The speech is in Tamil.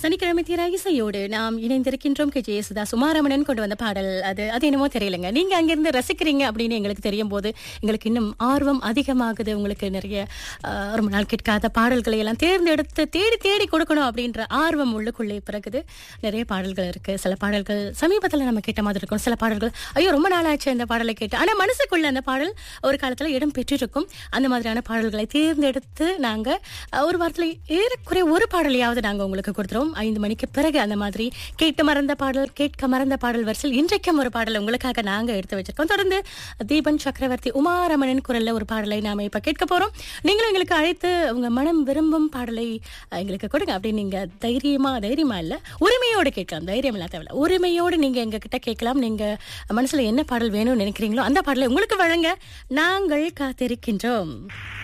சனிக்கிழமை தீரா இசையோடு நாம் இணைந்திருக்கின்றோம் கே ஜெயசுதா சுமாரமணன் கொண்டு வந்த பாடல் அது அது என்னமோ தெரியலங்க நீங்க அங்கிருந்து ரசிக்கிறீங்க அப்படின்னு எங்களுக்கு தெரியும் போது எங்களுக்கு இன்னும் ஆர்வம் அதிகமாகுது உங்களுக்கு நிறைய ஆஹ், ரொம்ப நாள் கேட்காத பாடல்களை எல்லாம் தேர்ந்தெடுத்து தேடி தேடி கொடுக்கணும் அப்படின்ற ஆர்வம் உள்ளுக்குள்ளே பிறகுது நிறைய பாடல்கள் இருக்கு சில பாடல்கள் சமீபத்தில் நம்ம கேட்ட மாதிரி இருக்கும் சில பாடல்கள் ஐயோ ரொம்ப நாள் ஆச்சு அந்த பாடலை கேட்டு ஆனா மனசுக்குள்ள அந்த பாடல் ஒரு காலத்துல இடம் பெற்றிருக்கும் அந்த மாதிரியான பாடல்களை தேர்ந்தெடுத்து நாங்க அஹ், ஒரு வாரத்துல ஏறக்குறைய ஒரு பாடலையாவது நாங்க உங்களுக்கு கொடுத்துருவோம் ஐந்து மணிக்கு பிறகு அந்த மாதிரி கேட்டு மறந்த பாடல் கேட்க மறந்த பாடல் வரிசையில் இன்றைக்கும் ஒரு பாடல் உங்களுக்காக நாங்க எடுத்து வச்சிருக்கோம் தொடர்ந்து தீபன் சக்கரவர்த்தி உமாரமணன் குரல்ல ஒரு பாடலை நாம இப்ப கேட்க போறோம் நீங்களும் எங்களுக்கு அழைத்து உங்க மனம் விரும்பும் பாடலை அஹ், எங்களுக்கு கொடுங்க அப்படின்னு நீங்க தைரியமா தைரியமா இல்ல உரிமையோடு கேட்கலாம் தைரியம் இல்ல தேவையில்ல உரிமையோடு நீங்க எங்க கிட்ட கேட்கலாம் நீங்க மனசுல என்ன பாடல் வேணும்னு நினைக்கிறீங்களோ அந்த பாடலை உங்களுக்கு வழங்க நாங்கள் காத்திருக்கின்றோம்